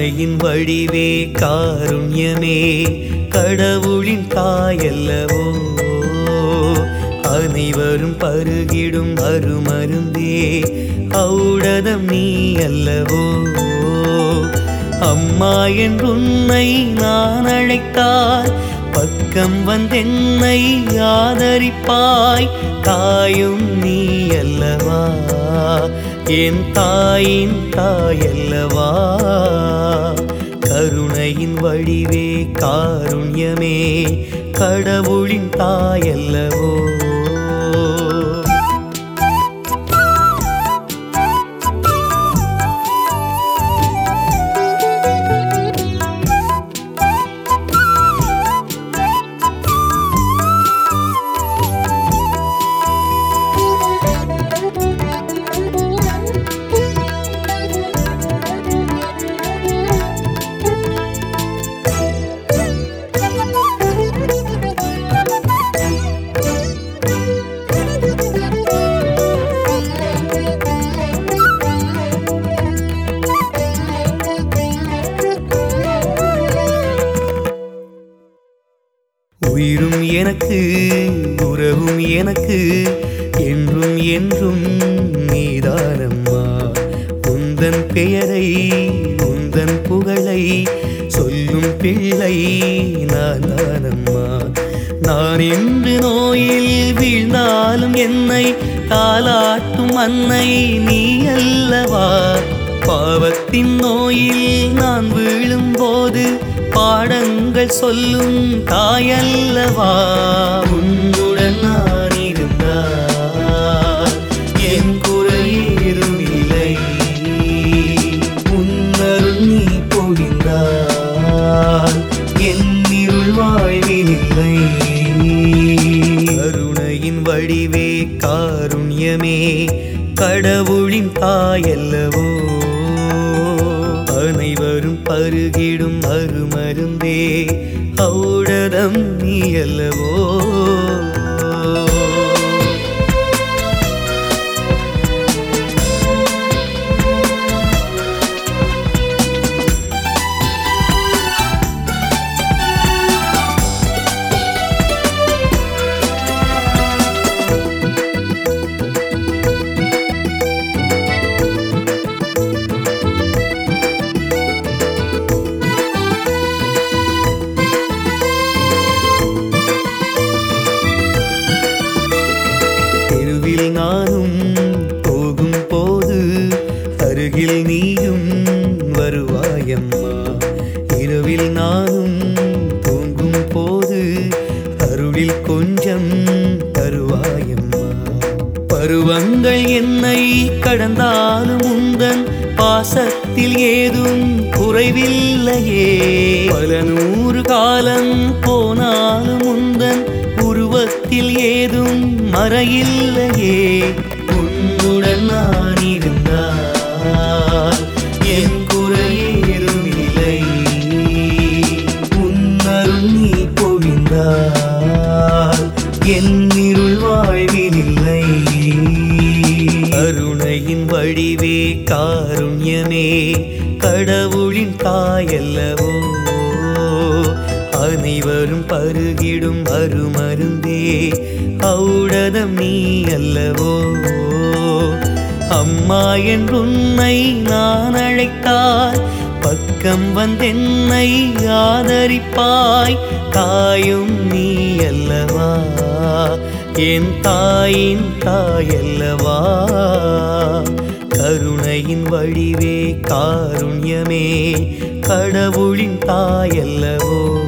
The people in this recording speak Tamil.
கருணையின் வடிவே காருண்யமே கடவுளின் தாயல்லவோ அனைவரும் பருகிடும் அருமருந்தே ஔடதம் நீ அல்லவோ அம்மா என்றுன்னை நான் அழைத்தால் பக்கம் வந்தென்னை ஆதரிப்பாய் தாயும் நீ அல்லவா என் தாயின் தாயல்லவா கருணையின் வடிவே காருண்யமே கடவுளின் தாயல்லவோ உயிரும் எனக்கு உறவும் எனக்கு என்றும் என்றும் நீதானம்மா உந்தன் பெயரை உந்தன் புகழை சொல்லும் பிள்ளை நான் தானம்மா நான் என்று நோயில் வீழ்ந்தாலும் என்னை தாலாட்டும் அன்னை நீ அல்லவா பாவத்தின் நோயில் நான் வீழும்போது பாடங்கள் சொல்லும் தாயல்லவா உன்னுடன் நான் இருந்தால் என் குறையேதும் இல்லை உன்னருள் நீ போகின்றால் என் இருள் வாழ்வில் இல்லை கருணையின் வடிவே காருண்யமே கடவுளின் தாயல்லவோ அனைவரும் பருகிடும் அருமருந்தே ஔடதம் நீ அல்லவோ தெருவில் நானும் போகும் போது அருகில் நீயும் வருவாயம்மா இரவில் நானும் தூங்கும் போது அருளில் கொஞ்சம் தருவாயம்மா பருவங்கள் என்னை கடந்தாலும் உந்தன் பாசத்தில் ஏதும் குறைவில்லையே பல நூறு காலம் போனாலும் உந்தன் உருவத்தில் ஏதும் மறையில்லையே உன்னுடன் நான் இருந்தால் என் குறையேதும் இல்லை உன்னருள் நீ பொழிந்தால் என் இருள் வாழ்வில் இல்லை கருணையின் வடிவே காருண்யமே கடவுளின் தாயல்லவோ அனைவரும் பருகிடும் அருமருந்தே ஔடதம் நீ அல்லவோ அம்மா என்றுன்னை நான் அழைத்தால் பக்கம் வந்தென்னை ஆதரிப்பாய் தாயும் நீ அல்லவா என் தாயின் தாயல்லவா கருணையின் வடிவே காருண்யமே கடவுளின் தாயல்லவோ